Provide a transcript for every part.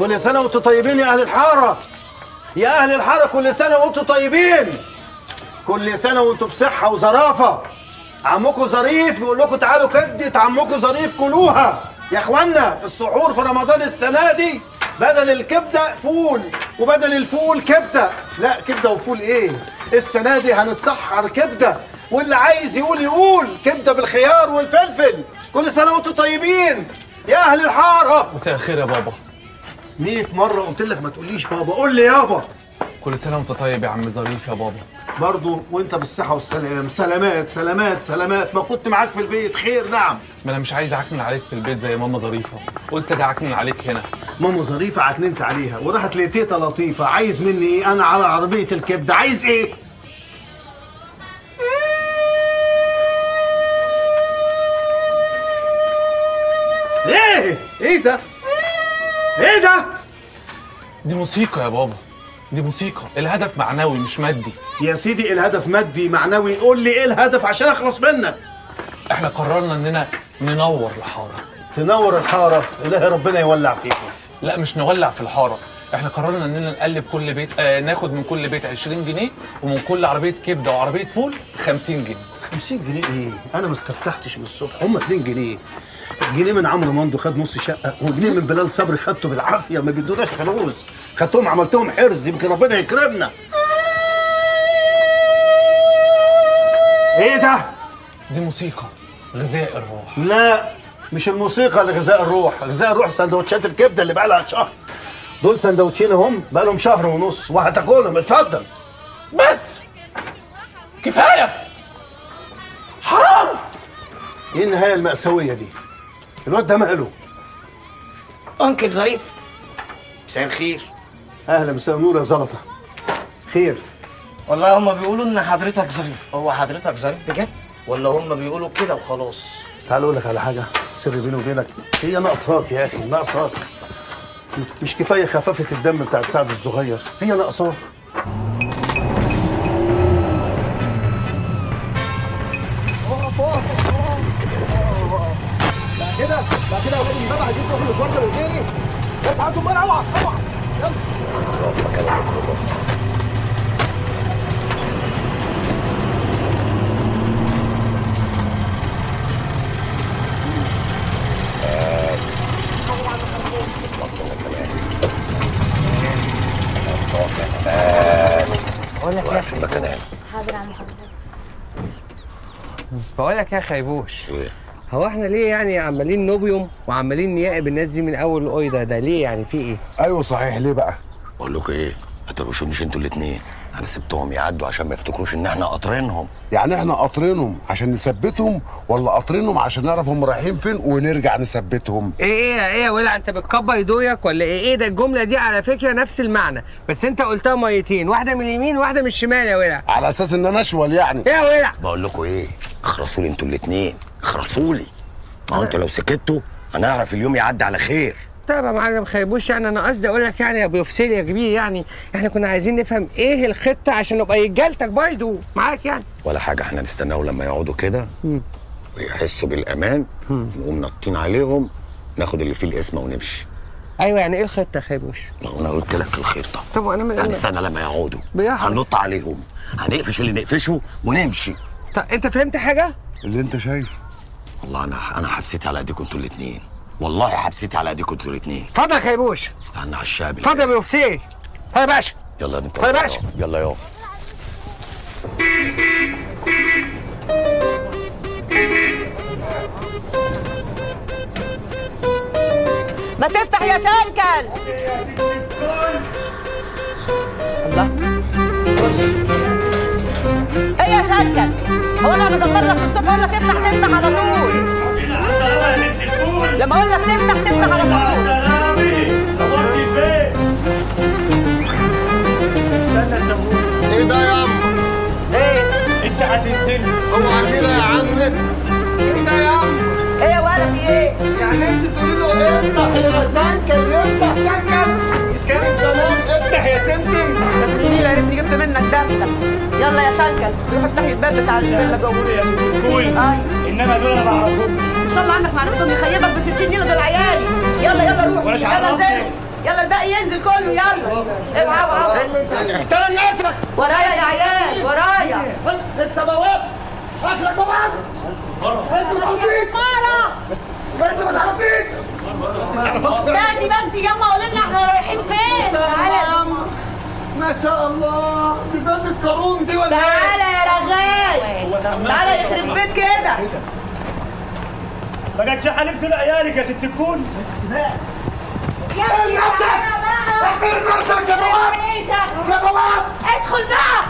كل سنة وانتم طيبين يا أهل الحارة يا أهل الحارة كل سنة وانتم طيبين كل سنة وانتم بصحة وظرافة عمكم ظريف بيقول لكم تعالوا كبدة عمكم ظريف كلوها يا اخوانا السحور في رمضان السنة دي بدل الكبدة فول وبدل الفول كبدة لا كبدة وفول ايه السنة دي هنتسحر كبدة واللي عايز يقول يقول كبدة بالخيار والفلفل كل سنة وانتم طيبين يا أهل الحارة مساء الخير يا بابا 100 مرة قلت لك ما تقوليش بابا قول لي يابا كل سنه وانت طيب يا عم ظريف يا بابا برضه وانت بالصحة والسلام سلامات سلامات سلامات ما كنت معاك في البيت خير نعم ما انا مش عايز اعكنن عليك في البيت زي ماما ظريفه قلت اجي اعكنن عليك هنا ماما ظريفة عتننت عليها وراحت لتيتا لطيفة عايز مني ايه انا على عربية الكبدة عايز ايه ايه ايه ده ايه ده دي موسيقى يا بابا دي موسيقى الهدف معنوي مش مادي يا سيدي الهدف مادي معنوي قول لي ايه الهدف عشان اخلص منك احنا قررنا اننا ننور الحاره تنور الحارة إلهي ربنا يولع فيكم لا مش نولع في الحاره احنا قررنا اننا نقلب كل بيت آه ناخد من كل بيت 20 جنيه ومن كل عربيه كبده وعربيه فول 50 جنيه 50 جنيه ايه؟ انا ما استفتحتش من الصبح هم 2 جنيه جنيه من عمرو مندو خد نص شقه وجنيه من بلال صبري خدته بالعافيه ما بيدوناش فلوس خدتهم عملتهم حرز يمكن ربنا يكرمنا ايه ده؟ دي موسيقى غذاء الروح لا مش الموسيقى لغذاء الروح غذاء الروح سندوتشات الكبده اللي بقى لها شهر دول سندوتشين هم بقى لهم شهر ونص وهتاكلهم اتفضل بس كفايه حرام ايه النهايه المأساويه دي؟ الواد ده ماله؟ انكل ظريف مساء الخير اهلا مساء النور يا زلطه خير والله هم بيقولوا ان حضرتك ظريف هو حضرتك ظريف بجد ولا هم بيقولوا كده وخلاص تعال اقول لك على حاجه سر بيني وبينك هي ناقصاك يا اخي ناقصاك مش كفايه خفافه الدم بتاعت سعد الصغير هي ناقصاك كده بعد كده اولاد الباب عايزين تروحوا المشوار ده وغيري ارفع انتم بقى اوعى اوعى يلا بقول لك يا اخي حاضر عم حضرتك بقول لك يا خيبوش ايه هو احنا ليه يعني عمالين نوبيوم وعمالين نياقب الناس دي من اول الاويدا ده ليه يعني في ايه؟ ايوه صحيح ليه بقى بقول لكم ايه ما تروشونيش انتوا الاثنين انا سبتهم يعدوا عشان ما يفتكروش ان احنا قاطرينهم يعني احنا قاطرينهم عشان نثبتهم ولا قاطرينهم عشان نعرف هم رايحين فين ونرجع نثبتهم ايه ايه ايه يا ولع انت بتكبر دويك ولا ايه ايه ده الجمله دي على فكره نفس المعنى بس انت قلتها ميتين واحده من اليمين وواحده من الشمال يا ولع على اساس ان انا اشول يعني ايه يا ولع بقول لكم ايه اخرسوا لي انتوا الاثنين اخرسوا لي ما هو انتوا لو سكتوا هنعرف اليوم يعدي على خير طيب يا معلم خيبوش يعني انا قصدي اقول لك يعني يا ابو يفسير يا كبير يعني احنا كنا عايزين نفهم ايه الخطه عشان نبقى رجالتك برضه معاك يعني ولا حاجه احنا نستناهم لما يقعدوا كده ويحسوا بالامان نقوم نطين عليهم ناخد اللي فيه الاسم ونمشي ايوه يعني ايه الخطه يا خيبوش؟ ما هو انا قلت لك الخطه طب وانا من هنستنى لما يقعدوا بيحصل. هننط عليهم هنقفش اللي نقفشه ونمشي طب انت فهمت حاجه؟ اللي انت شايفه والله انا انا حبستي على ايديكم انتوا الاثنين والله حبستي على ايديكم انتوا الاثنين اتفضل يا خيبوش استنى على الشاب اتفضل يا ابو يفسير ها يا باشا يلا انت طيب يا باشا. يلا يلا ما تفتح يا شنكل الله خش ايه يا شنكل هو انا اقعد ازمر لك الصبح اقول لك افتح تفتح على طول لما اقول لك تفتح تفتح على طول ايه ده يا عم ايه انت هتنزل اوعى كده يا عم ايه ده يا عم ايه يا ولد في ايه يعني انت تقولي له افتح يا سنكل يفتح سنكل مش كانت زمان افتح يا سمسم ده ابن نيلة يا ريتني جبت منك دستة يلا يا شنكل روح افتح لي الباب بتاع الفيلا جوه يا كول ايوه انما دول انا بعرفهم ان شاء الله عندك معرفتهم يخيبك ب 60 نيلة دول عيالي يلا يلا روح وانا مش يلا عارف انزل يلا الباقي ينزل كله يلا اوعى اوعى احترم نفسك ورايا يا عيال ورايا انت بواب شكلك بواب انت العزيز انت العزيز استني بس يما قولي لنا احنا رايحين فين تعالى ما شاء الله دي فيلة قارون دي ولا ايه؟ تعالى يا رغاي تعالى يخرب بيت كده بقى حلمت لعيالك يا ست الكل احمل نفسك احمل نفسك يا بواب يا بواب ادخل بقى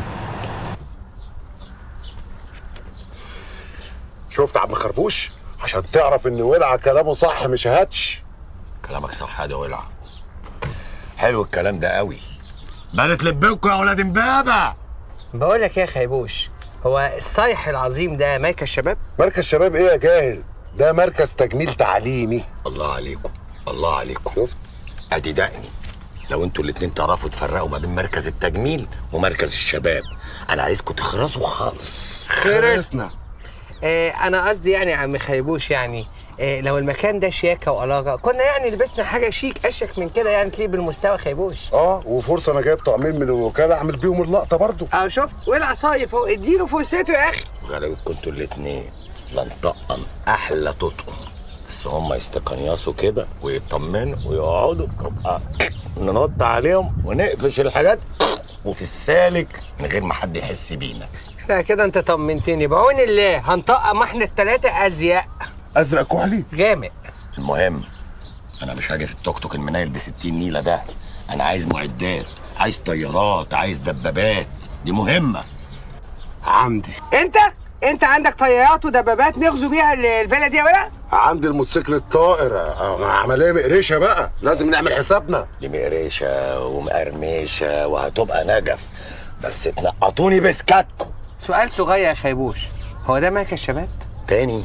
شفت عم خربوش عشان تعرف ان ولع كلامه صح مش هاتش كلامك صح يا ولع حلو الكلام ده قوي بانت لبكوا يا ولاد امبابه بقول لك ايه يا خيبوش هو الصيح العظيم ده مركز شباب مركز شباب ايه يا جاهل ده مركز تجميل تعليمي الله عليكم الله عليكم شفت ادي دقني لو انتوا الاتنين تعرفوا تفرقوا ما بين مركز التجميل ومركز الشباب انا عايزكم تخرسوا خالص خرسنا آه انا قصدي يعني يا عم خيبوش يعني آه لو المكان ده شياكه وقلاقه كنا يعني لبسنا حاجه شيك اشيك من كده يعني تليق بالمستوى خيبوش اه وفرصه انا جايب طعمين من الوكاله اعمل بيهم اللقطه برضو اه شفت ولع صايف اهو اديله فرصته يا اخي غلاوتكم انتوا الاتنين لا نطقم احلى تطقم بس هم يستقنيصوا كده ويطمنوا ويقعدوا نبقى ننط عليهم ونقفش الحاجات وفي السالك من غير ما حد يحس بينا لا كده انت طمنتني بعون الله هنطقم احنا التلاته ازياء ازرق كحلي غامق المهم انا مش هاجي في التوك توك المنايل ب 60 نيله ده انا عايز معدات عايز طيارات عايز دبابات دي مهمه عندي انت انت عندك طيارات ودبابات نغزو بيها ال- الفيلا دي ولا عندي الموتوسيكل الطائر آه، عمليه مقرشه بقى لازم نعمل حسابنا دي مقرشه ومقرمشه وهتبقى نجف بس تنقطوني بسكاتكم سؤال صغير يا خيبوش هو ده مركز شباب تاني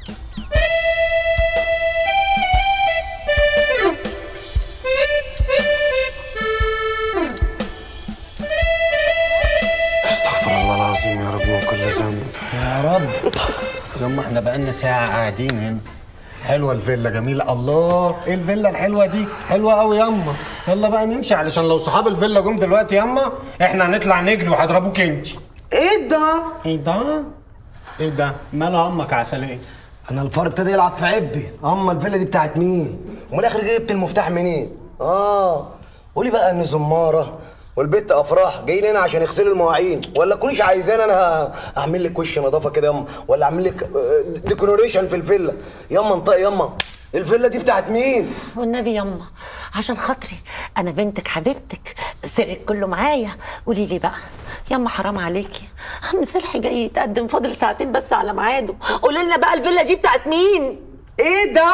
استغفر الله العظيم يا رب من كل ذنب يا رب يما احنا بقالنا ساعة قاعدين هنا حلوة الفيلا جميلة الله ايه الفيلا الحلوة دي حلوة قوي يما يلا بقى نمشي علشان لو صحاب الفيلا جم دلوقتي يما احنا هنطلع نجري وهضربوك انت ايه ده ايه ده؟ ايه ده؟ مالها امك عسلية؟ انا الفار ابتدى يلعب في عبي اما الفيلا دي بتاعت مين ومن الاخر جبت المفتاح منين اه قولي بقى ان زماره والبت افراح جايين هنا عشان يغسلوا المواعين ولا كونيش عايزين انا اعمل لك وش نظافه كده ياما ولا اعمل لك آه، ديكوريشن في الفيلا ياما انطق ياما الفيلا دي بتاعت مين والنبي يما عشان خاطري انا بنتك حبيبتك سرك كله معايا قولي لي بقى يما حرام عليكي عم سلحي جاي يتقدم فاضل ساعتين بس على ميعاده قولي لنا بقى الفيلا دي بتاعت مين ايه ده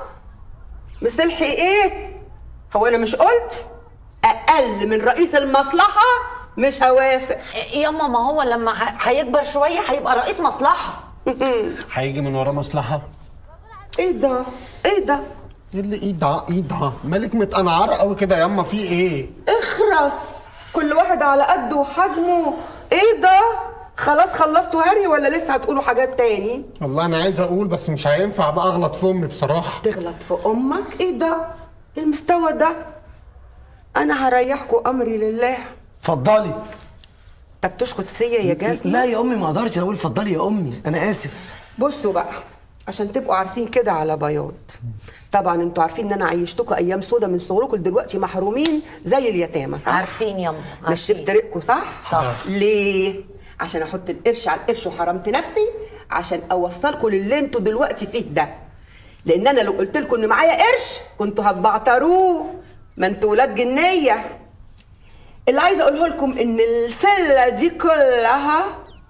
مسلحي ايه هو انا مش قلت اقل من رئيس المصلحه مش هوافق يما ما هو لما ه- هيكبر شويه هيبقى رئيس مصلحه هيجي من وراه مصلحة؟ ايه ده ايه ده ايه اللي ايه ده؟ ايه ده؟ مالك متقنعرة قوي كده يما في ايه؟ اخرس كل واحد على قده وحجمه ايه ده خلاص خلصتوا هري ولا لسه هتقولوا حاجات تاني والله انا عايز اقول بس مش هينفع بقى اغلط في امي بصراحة تغلط في امك ايه ده المستوى ده انا هريحكوا امري لله اتفضلي انت بتشخط فيا يا جاسم لا يا امي ما اقدرش اقول اتفضلي يا امي انا اسف بصوا بقى عشان تبقوا عارفين كده على بياض طبعا انتوا عارفين ان انا عيشتكم ايام سودا من صغركم دلوقتي محرومين زي اليتامى صح عارفين يما نشفت ريقكم صح صح. ليه عشان احط القرش على القرش وحرمت نفسي عشان اوصلكم للي انتوا دلوقتي فيه ده لان انا لو قلت لكم ان معايا قرش كنتوا هتبعتروه ما انتوا ولاد جنيه اللي عايزه اقوله لكم ان الفيلا دي كلها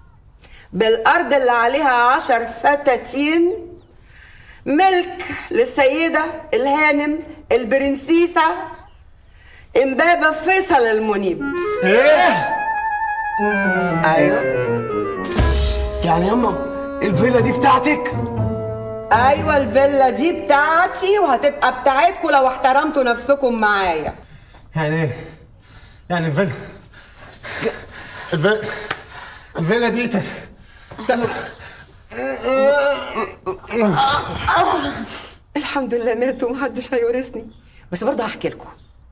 بالارض اللي عليها عشر فتاتين ملك للسيده الهانم البرنسيسه امبابه فيصل المنيب ايه؟ ايوه يعني ياما الفيلا دي بتاعتك ايوه الفيلا دي بتاعتي وهتبقى بتاعتكم لو احترمتوا نفسكم معايا يعني ايه؟ يعني الفيلا الفيلا الفيلا دي ت- ت- الحمد لله مات ومحدش هيورثني بس برضه هحكي لكم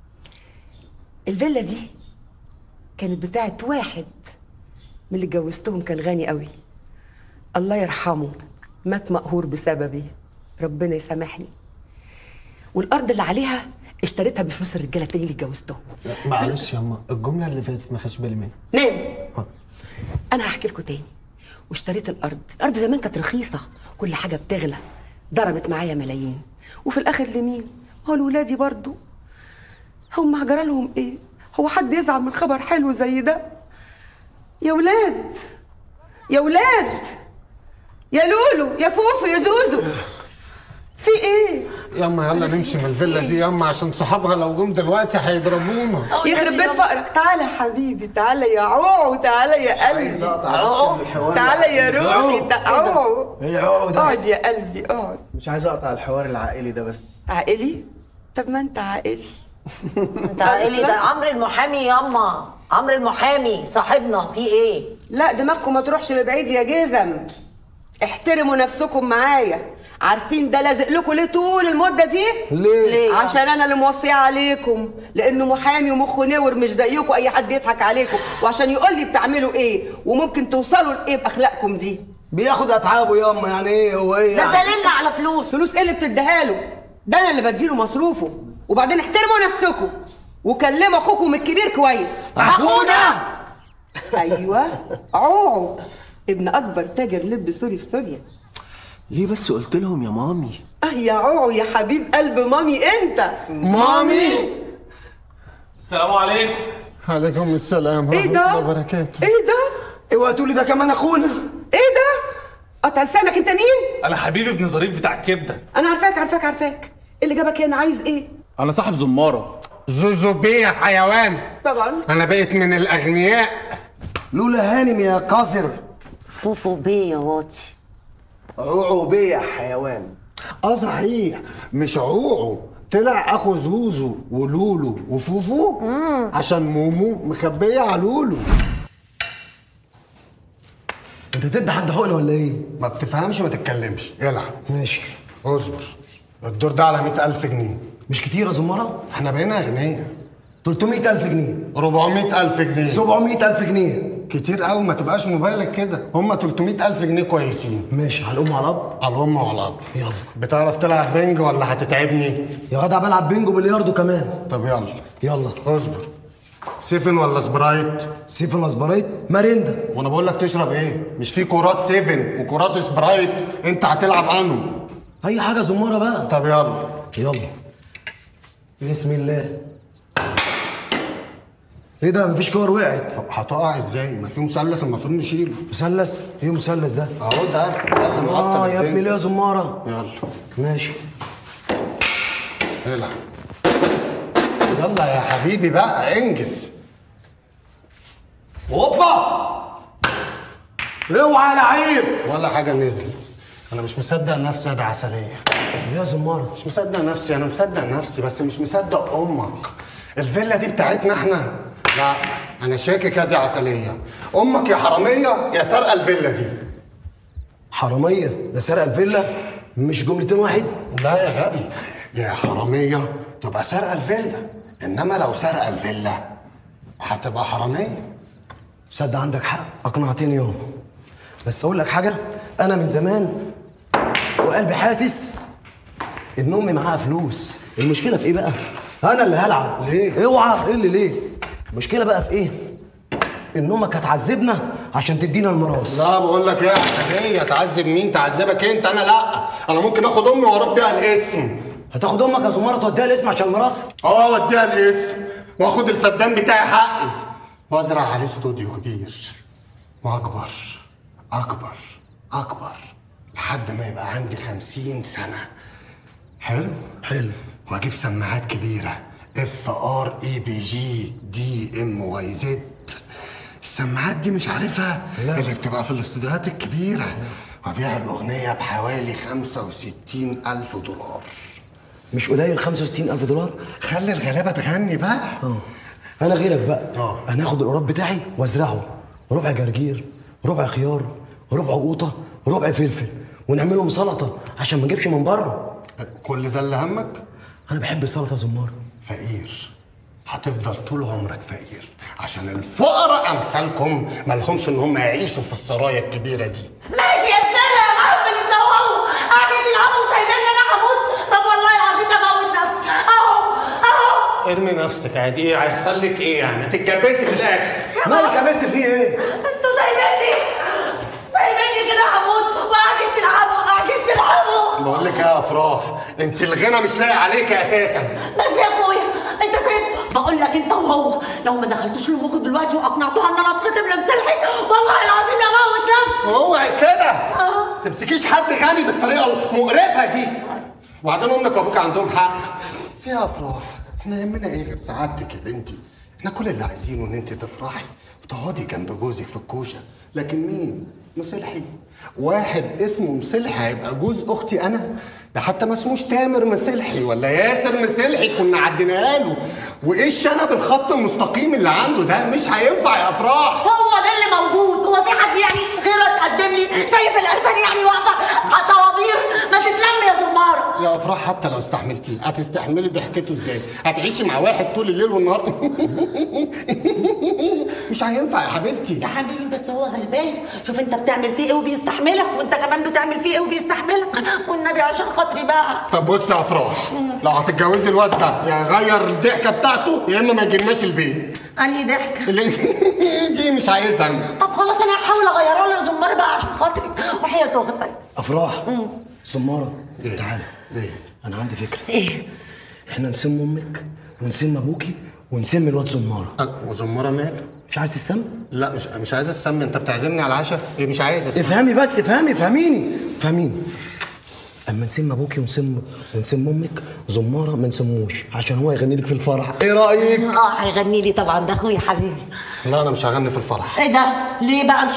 الفيلا دي كانت بتاعت واحد من اللي اتجوزتهم كان غني قوي الله يرحمه مات مقهور بسببي ربنا يسامحني والارض اللي عليها اشتريتها بفلوس الرجاله التاني اللي اتجوزتهم معلش يا اما الجمله اللي فاتت ما خدش بالي منها نام انا هحكي لكم تاني واشتريت الارض الارض زمان كانت رخيصه كل حاجه بتغلى ضربت معايا ملايين وفي الاخر لمين هو لولادي برضو هم هجرى لهم ايه هو حد يزعل من خبر حلو زي ده يا ولاد يا ولاد يا لولو يا فوفو يا زوزو في ايه ياما يلا نمشي من الفيلا دي ياما عشان صحابها لو جم دلوقتي هيضربونا يخرب بيت فقرك تعالى يا حبيبي تعالى يا عوعو تعالى يا قلبي عوعو تعالى يا روحي تع- عوعو ايه العقد ده؟ اقعد يا قلبي اقعد مش عايز اقطع الحوار العائلي ده بس عائلي طب ما انت عائلي انت عائلي ده عمرو المحامي ياما عمرو المحامي صاحبنا في ايه لا دماغكم ما تروحش لبعيد يا جزم احترموا نفسكم معايا عارفين ده لازق لكم ليه طول المده دي ليه؟ ليه؟ عشان انا اللي موصيه عليكم لانه محامي ومخه نور مش زيكم اي حد يضحك عليكم وعشان يقول لي بتعملوا ايه وممكن توصلوا لايه باخلاقكم دي بياخد اتعابه ياما يعني ايه هو ايه ده يعني؟ دليلنا على فلوس فلوس ايه اللي بتديها له ده انا اللي بديله مصروفه وبعدين احترموا نفسكم وكلموا اخوكم الكبير كويس اخونا ايوه عوعو ابن اكبر تاجر لب سوري في سوريا ليه بس قلت لهم يا مامي اه يا عوعو يا حبيب قلب مامي انت مامي السلام عليكم عليكم السلام ايه ورحمة ده الله وبركاته ايه ده اوعى تقولي ده كمان اخونا ايه ده قطع لسانك انت مين انا حبيبي ابن ظريف بتاع الكبده انا عارفاك عارفاك عارفاك إيه اللي جابك هنا عايز ايه انا صاحب زماره زوزو بيه حيوان طبعا انا بقيت من الاغنياء لولا هانم يا قذر فوفو بيه يا واطي عوعو بيه يا حيوان اه صحيح مش عوعو طلع اخو زوزو ولولو وفوفو عشان مومو مخبيه على لولو انت تدي حد حقنه ولا ايه؟ ما بتفهمش ما تتكلمش العب ماشي اصبر الدور ده على 100000 جنيه مش كتير يا زماره؟ احنا بقينا اغنياء 300000 جنيه 400000 جنيه 700000 جنيه كتير قوي ما تبقاش مبالغ كده هم 300000 جنيه كويسين ماشي على الام وعلى الاب على الام وعلى الاب يلا بتعرف تلعب بنج ولا هتتعبني يا جدع بلعب بينجو بلياردو كمان طب يلا يلا اصبر سيفن ولا سبرايت سيفن اسبرايت ماريندا وانا بقول لك تشرب ايه مش في كورات سيفن وكورات سبرايت انت هتلعب عنه اي حاجه زماره بقى طب يلا يلا بسم الله ايه ده مفيش كور وقعت طب هتقع ازاي ما في مثلث المفروض نشيله مثلث ايه مثلث ده اهو ده ده اللي معطل اه يا ابني الدنيا. ليه يا زماره يلا ماشي العب يلا يا حبيبي بقى انجز هوبا اوعى يا لعيب ولا حاجه نزلت انا مش مصدق نفسي ده عسليه ليه يا زماره مش مصدق نفسي انا مصدق نفسي بس مش مصدق امك الفيلا دي بتاعتنا احنا لا انا شاكك يا دي عسليه امك يا حراميه يا سارقه الفيلا دي حراميه ده سرق الفيلا مش جملتين واحد لا يا غبي يا حراميه تبقى سارقه الفيلا انما لو سارقه الفيلا هتبقى حراميه صدق عندك حق اقنعتني يوم بس اقول لك حاجه انا من زمان وقلبي حاسس ان امي معاها فلوس المشكله في ايه بقى انا اللي هلعب ليه؟ اوعى ايه اللي ليه المشكله بقى في ايه ان امك هتعذبنا عشان تدينا الميراث لا بقول لك ايه يا عسليه تعذب مين تعذبك انت انا لا انا ممكن اخد امي واروح بيها الاسم هتاخد امك يا زماره توديها الاسم عشان الميراث اه وديها الاسم واخد الفدان بتاعي حقي وازرع عليه استوديو كبير واكبر اكبر اكبر لحد ما يبقى عندي خمسين سنة حلو؟ حلو واجيب سماعات كبيرة اف ار اي بي جي دي ام واي زد السماعات دي مش عارفها لا. اللي بتبقى في الاستوديوهات الكبيرة وابيع الأغنية بحوالي 65 ألف دولار مش قليل 65000 دولار خلي الغلابة تغني بقى اه انا غيرك بقى اه. انا هاخد القراب بتاعي وازرعه ربع جرجير ربع خيار ربع قوطه ربع فلفل ونعملهم سلطه عشان ما نجيبش من بره كل ده اللي همك؟ انا بحب السلطه زمار فقير هتفضل طول عمرك فقير عشان الفقراء امثالكم مالهمش ان هم يعيشوا في السرايا الكبيره دي ماشي يا زلمه يا معفن انت وهو قاعدين تلعبوا وسايبيني انا هموت طب والله العظيم اموت نفسي اهو اهو ارمي نفسك عادي ايه هيحصل لك ايه يعني تتجبسي في الاخر مالك يا بنت في ايه انتوا سايبيني سايبيني كده هموت وقاعدين تلعبوا قاعدين تلعبوا بقول لك يا افراح انت الغنى مش لاقي عليك اساسا بس يا اخويا انت سايب بقول لك انت وهو لو ما دخلتوش لامكم دلوقتي واقنعتوها ان انا اتخطب لمسلحي والله العظيم يا موت نفسي اوعي كده تمسكيش حد غني بالطريقه المقرفه دي وبعدين امك وابوك عندهم حق فيها افراح احنا يهمنا ايه غير سعادتك يا بنتي احنا كل اللي عايزينه ان انت تفرحي وتقعدي جنب جوزك في الكوشه لكن مين مصلحي واحد اسمه مصلحي هيبقى جوز اختي انا ده حتى ما اسموش تامر مصلحي ولا ياسر مصلحي كنا عديناها له وايه الشنب الخط المستقيم اللي عنده ده مش هينفع يا افراح هو ده اللي موجود هو في حد يعني غيرك تقدم لي شايف الارسال يعني واقفه طوابير ما تتلم يا زماره يا افراح حتى لو استحملتيه هتستحملي ضحكته ازاي هتعيشي مع واحد طول الليل والنهار مش هينفع يا حبيبتي يا حبيبي بس هو غلبان شوف انت بتعمل فيه ايه وبيستحملك وانت كمان بتعمل فيه ايه وبيستحملك والنبي عشان خاطري بقى طب بص يا افراح لو هتتجوزي الواد ده يا يغير الضحكه بتاعته يا اما ما يجيلناش البيت انهي ضحكه دي مش عايزها انا طب خلاص انا هحاول اغيرها له يا زمار بقى عشان خاطري وحياة اختك افراح زماره تعالى ليه انا عندي فكره ايه احنا نسم امك ونسم ابوكي ونسم الواد زماره وزماره ماله مش عايز تسم لا مش مش عايز السم انت بتعزمني على العشاء ايه مش عايز السم افهمي بس افهمي فهميني فهميني اما نسم ابوكي ونسم ونسم امك زماره ما نسموش عشان هو يغني لك في الفرح ايه رايك اه هيغني لي طبعا ده اخويا حبيبي لا انا مش هغني في الفرح ايه ده ليه بقى